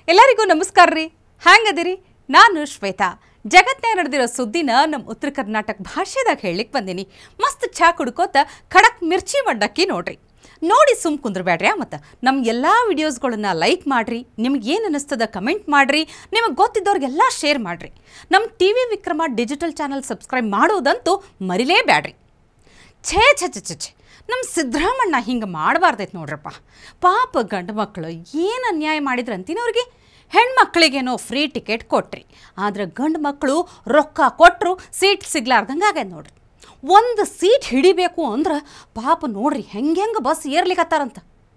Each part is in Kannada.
ಎಲ್ಲರಿಗೂ ನಮಸ್ಕಾರ ರೀ ಹ್ಯಾಂಗದಿರಿ ನಾನು ಶ್ವೇತಾ ಜಗತ್ನ್ಯಾಗ ನಡೆದಿರೋ ಸುದ್ದಿನ ನಮ್ಮ ಉತ್ತರ ಕರ್ನಾಟಕ ಭಾಷೆದಾಗ ಹೇಳಲಿಕ್ಕೆ ಬಂದೀನಿ ಮಸ್ತ್ ಚಾ ಕುಡ್ಕೋತ ಖಡಕ್ ಮಿರ್ಚಿ ಮಂಡಕ್ಕಿ ನೋಡ್ರಿ ನೋಡಿ ಸುಮ್ ಕುಂದ್ರಬೇಡ್ರಿ ಮತ್ತು ನಮ್ಮ ಎಲ್ಲ ವಿಡಿಯೋಸ್ಗಳನ್ನ ಲೈಕ್ ಮಾಡಿರಿ ನಿಮ್ಗೆ ಏನು ಅನ್ನಿಸ್ತದ ಕಮೆಂಟ್ ಮಾಡಿರಿ ನಿಮಗೆ ಗೊತ್ತಿದ್ದವ್ರಿಗೆಲ್ಲ ಶೇರ್ ಮಾಡಿರಿ ನಮ್ಮ T V Vikrama digital channel subscribe ಮಾಡೋದಂತೂ ಮರಿಲೇಬ್ಯಾಡ್ರಿ ಛೇ ಛೇ ಛೇ ಛೇ ಛೇ ನಮ್ಮ ಸಿದ್ದರಾಮಣ್ಣ ಹಿಂಗೆ ಮಾಡಬಾರ್ದೈತೆ ನೋಡ್ರಪ್ಪ ಪಾಪ ಗಂಡು ಮಕ್ಕಳು ಏನು ಅನ್ಯಾಯ ಮಾಡಿದ್ರು ಅಂತೀನಿ ಅವ್ರಿಗೆ ಹೆಣ್ಮಕ್ಳಿಗೇನೋ ಫ್ರೀ ಟಿಕೆಟ್ ಕೊಟ್ರಿ ಆದ್ರೆ ಗಂಡು ಮಕ್ಕಳು ರೊಕ್ಕ ಕೊಟ್ಟರು ಸೀಟ್ ಸಿಗ್ಲಾರ್ದಂಗೆ ಆಗೈತೆ ನೋಡ್ರಿ ಒಂದು ಸೀಟ್ ಹಿಡಿಬೇಕು ಅಂದ್ರೆ ಪಾಪ ನೋಡ್ರಿ ಹೆಂಗೆ ಹೆಂಗೆ ಬಸ್ ಏರ್ಲಿಕತ್ತಾರಂತ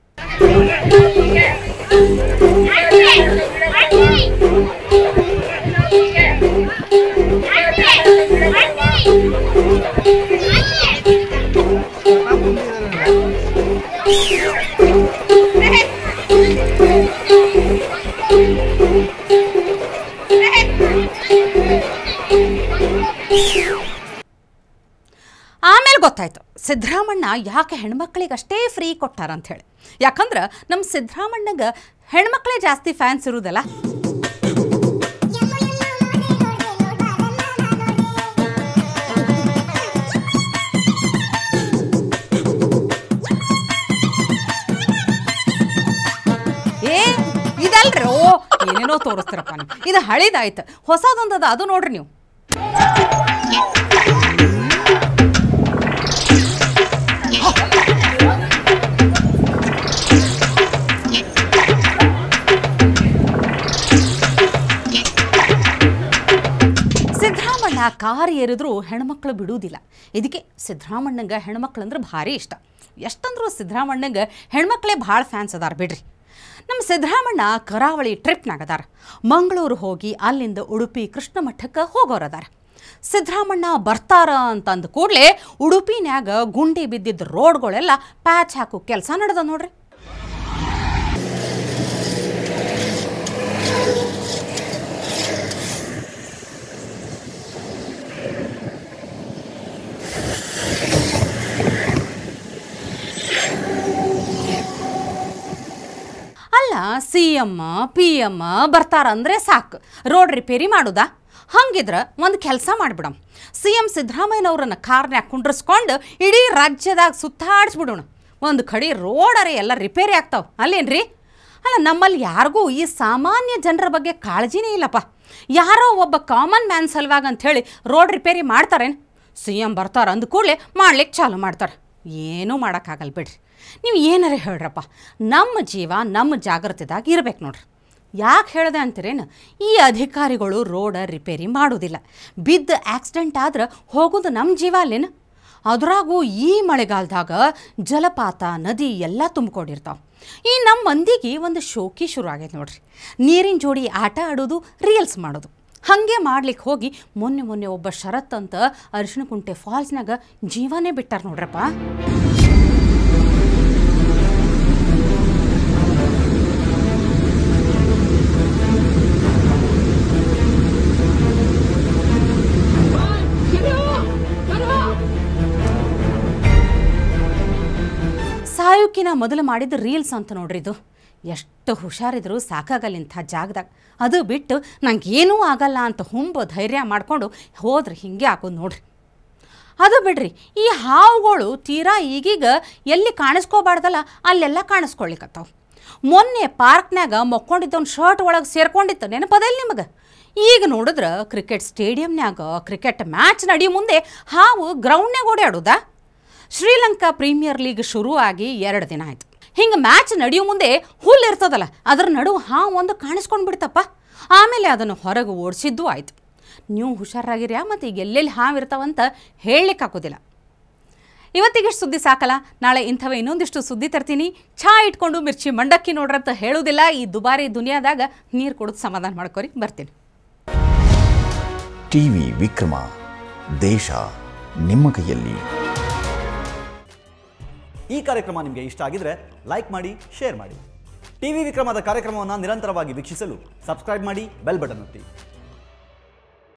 ಆಮೇಲೆ ಗೊತ್ತಾಯ್ತು ಸಿದ್ದರಾಮಣ್ಣ ಯಾಕೆ ಹೆಣ್ಮಕ್ಳಿಗೆ ಅಷ್ಟೇ ಫ್ರೀ ಕೊಟ್ಟಾರ ಅಂತ ಹೇಳಿ ಯಾಕಂದ್ರೆ ನಮ್ಮ ಸಿದ್ದರಾಮಣ್ಣಗೆ ಹೆಣ್ಮಕ್ಳೇ ಜಾಸ್ತಿ ಫ್ಯಾನ್ಸ್ ಇರುವುದಲ್ಲ ಏ ಇದಲ್ರಿ ಓ ಏನೇನೋ ತೋರಿಸ್ತೀರಪ್ಪ ನೀವು ಇದು ಹಳಿದಾಯ್ತು ಹೊಸದೊಂದದ ಅದು ನೋಡ್ರಿ ನೀವು ಸಿದ್ದರಾಮಣ್ಣ ಕಾರ್ ಏರಿದ್ರು ಹೆಣ್ಮಕ್ಳು ಬಿಡುವುದಿಲ್ಲ ಇದಕ್ಕೆ ಸಿದ್ದರಾಮಣ್ಣಂಗೆ ಹೆಣ್ಮಕ್ಳು ಅಂದ್ರೆ ಭಾರಿ ಇಷ್ಟ ಎಷ್ಟಂದ್ರೂ ಸಿದ್ದರಾಮಣ್ಣಂಗೆ ಹೆಣ್ಮಕ್ಳೇ ಭಾಳ ಫ್ಯಾನ್ಸ್ ಅದಾರ ಬಿಡ್ರಿ ನಮ್ಮ ಸಿದ್ದರಾಮಣ್ಣ ಕರಾವಳಿ ಟ್ರಿಪ್ನಾಗ ಅದಾರ ಮಂಗಳೂರು ಹೋಗಿ ಅಲ್ಲಿಂದ ಉಡುಪಿ ಕೃಷ್ಣ ಮಠಕ್ಕೆ ಹೋಗೋರು ಅದಾರ ಸಿದ್ದರಾಮಣ್ಣ ಬರ್ತಾರ ಅಂತಂದ ಕೂಡಲೇ ಉಡುಪಿನ್ಯಾಗ ಗುಂಡಿ ಬಿದ್ದಿದ್ದ ರೋಡ್ಗಳೆಲ್ಲ ಪ್ಯಾಚ್ ಹಾಕೋ ಕೆಲಸ ನಡೆದ ನೋಡ್ರಿ ಅಲ್ಲ ಸಿ ಎಮ್ಮ ಪಿ ಎಮ್ಮ ಬರ್ತಾರಂದ್ರೆ ಸಾಕು ರೋಡ್ ರಿಪೇರಿ ಮಾಡುದಾ ಹಂಗಿದ್ರೆ ಒಂದು ಕೆಲಸ ಮಾಡಿಬಿಡಮ್ ಸಿ ಎಮ್ ಸಿದ್ದರಾಮಯ್ಯನವ್ರನ್ನ ಕಾರ್ನ್ಯಾಗ ಕುಂಡ್ರಿಸ್ಕೊಂಡು ಇಡೀ ರಾಜ್ಯದಾಗ ಸುತ್ತಾಡಿಸ್ಬಿಡೋಣ ಒಂದು ಕಡೆ ರೋಡರೆ ಎಲ್ಲ ರಿಪೇರಿ ಆಗ್ತಾವೆ ಅಲ್ಲೇನ್ರಿ ಅಲ್ಲ ನಮ್ಮಲ್ಲಿ ಯಾರಿಗೂ ಈ ಸಾಮಾನ್ಯ ಜನರ ಬಗ್ಗೆ ಕಾಳಜಿನೇ ಇಲ್ಲಪ್ಪ ಯಾರೋ ಒಬ್ಬ ಕಾಮನ್ ಮ್ಯಾನ್ ಸಲುವಾಗಿ ಅಂಥೇಳಿ ರೋಡ್ ರಿಪೇರಿ ಮಾಡ್ತಾರೇನು ಸಿ ಎಮ್ ಬರ್ತಾರೆ ಅಂದ ಕೂಡಲೇ ಮಾಡ್ಲಿಕ್ಕೆ ಚಾಲು ಮಾಡ್ತಾರೆ ಏನೂ ಮಾಡೋಕ್ಕಾಗಲ್ಲ ಬಿಡ್ರಿ ನೀವು ಏನಾರ ಹೇಳ್ರಪ್ಪ ನಮ್ಮ ಜೀವ ನಮ್ಮ ಜಾಗೃತಿದಾಗ ಇರ್ಬೇಕು ನೋಡ್ರಿ ಯಾಕೆ ಹೇಳ್ದೆ ಅಂತೀರೇನು ಈ ಅಧಿಕಾರಿಗಳು ರೋಡ ರಿಪೇರಿ ಮಾಡೋದಿಲ್ಲ ಬಿದ್ದ ಆಕ್ಸಿಡೆಂಟ್ ಆದ್ರೆ ಹೋಗೋದು ನಮ್ಮ ಜೀವ ಅಲ್ಲೇನು ಅದ್ರಾಗೂ ಈ ಮಳೆಗಾಲದಾಗ ಜಲಪಾತ ನದಿ ಎಲ್ಲ ತುಂಬಿಕೊಂಡಿರ್ತಾವೆ ಈ ನಮ್ಮ ಮಂದಿಗೆ ಒಂದು ಶೋಕಿ ಶುರು ಆಗೈತೆ ನೋಡ್ರಿ ನೀರಿನ ಜೋಡಿ ಆಟ ಆಡೋದು ರೀಲ್ಸ್ ಮಾಡೋದು ಹಾಗೆ ಮಾಡ್ಲಿಕ್ಕೆ ಹೋಗಿ ಮೊನ್ನೆ ಮೊನ್ನೆ ಒಬ್ಬ ಶರತ್ ಅಂತ ಅರಿಶಿಣ ಕುಂಟೆ ಫಾಲ್ಸ್ನಾಗ ಜೀವನೇ ಬಿಟ್ಟಾರ ನೋಡ್ರಪ್ಪ ಸಾಯುಕಿನ ಮೊದಲು ಮಾಡಿದ ರೀಲ್ಸ್ ಅಂತ ನೋಡ್ರಿ ಇದು ಎಷ್ಟು ಹುಷಾರಿದ್ರು ಸಾಕಾಗಲ್ಲ ಇಂಥ ಜಾಗದಾಗ ಅದು ಬಿಟ್ಟು ನಂಗೆ ಏನೂ ಆಗಲ್ಲ ಅಂತ ಹುಂಬ ಧೈರ್ಯ ಮಾಡ್ಕೊಂಡು ಹೋದ್ರೆ ಹಿಂಗೆ ಆಗೋದು ನೋಡ್ರಿ ಅದು ಬಿಡ್ರಿ ಈ ಹಾವುಗಳು ತೀರಾ ಈಗೀಗ ಎಲ್ಲಿ ಕಾಣಿಸ್ಕೋಬಾರ್ದಲ್ಲ ಅಲ್ಲೆಲ್ಲ ಕಾಣಿಸ್ಕೊಳ್ಲಿಕ್ಕತ್ತಾವ ಮೊನ್ನೆ ಪಾರ್ಕ್ನ್ಯಾಗ ಮಕ್ಕೊಂಡಿದ್ದವ್ನ ಶರ್ಟ್ ಒಳಗೆ ಸೇರ್ಕೊಂಡಿತ್ತು ನೆನಪದಲ್ಲಿ ನಿಮಗೆ ಈಗ ನೋಡಿದ್ರೆ ಕ್ರಿಕೆಟ್ ಸ್ಟೇಡಿಯಂನ್ಯಾಗ ಕ್ರಿಕೆಟ್ ಮ್ಯಾಚ್ ನಡೆಯೋ ಮುಂದೆ ಹಾವು ಗ್ರೌಂಡ್ನ್ಯಾಗ ಓಡಾಡೋದಾ ಶ್ರೀಲಂಕಾ ಪ್ರೀಮಿಯರ್ ಲೀಗ್ ಶುರು ಆಗಿ ಎರಡು ದಿನ ಆಯ್ತು ಹಿಂಗೆ ಮ್ಯಾಚ್ ನಡೆಯೋ ಮುಂದೆ ಹುಲ್ಲು ಇರ್ತದಲ್ಲ ಅದ್ರ ನಡುವೆ ಹಾವು ಒಂದು ಕಾಣಿಸ್ಕೊಂಡು ಬಿಡ್ತಪ್ಪ ಆಮೇಲೆ ಅದನ್ನು ಹೊರಗೆ ಓಡಿಸಿದ್ದು ಆಯ್ತು ನೀವು ಹುಷಾರಾಗಿರ್ಯಾ ಮತ್ತು ಈಗ ಎಲ್ಲೆಲ್ಲಿ ಹಾವು ಇರ್ತಾವಂತ ಹೇಳಲಿಕ್ಕೆ ಆಗೋದಿಲ್ಲ ಇವತ್ತಿಗೆ ಸುದ್ದಿ ಸಾಕಲ್ಲ ನಾಳೆ ಇಂಥವೇ ಇನ್ನೊಂದಿಷ್ಟು ಸುದ್ದಿ ತರ್ತೀನಿ ಚಹಾ ಇಟ್ಕೊಂಡು ಮಿರ್ಚಿ ಮಂಡಕ್ಕಿ ನೋಡ್ರಂತ ಹೇಳೋದಿಲ್ಲ ಈ ದುಬಾರಿ ದುನಿಯಾದಾಗ ನೀರು ಕೊಡೋದು ಸಮಾಧಾನ ಮಾಡ್ಕೊರಿ ಬರ್ತೀನಿ ಟಿವಿ ವಿಕ್ರಮ ದೇಶ ನಿಮ್ಮ ಕೈಯಲ್ಲಿ ಈ ಕಾರ್ಯಕ್ರಮ ನಿಮಗೆ ಇಷ್ಟ ಆಗಿದ್ರೆ ಲೈಕ್ ಮಾಡಿ ಶೇರ್ ಮಾಡಿ ಟಿವಿ ವಿಕ್ರಮದ ಕಾರ್ಯಕ್ರಮವನ್ನು ನಿರಂತರವಾಗಿ ವೀಕ್ಷಿಸಲು ಸಬ್ಸ್ಕ್ರೈಬ್ ಮಾಡಿ ಬೆಲ್ ಬಟನ್ ಒತ್ತಿ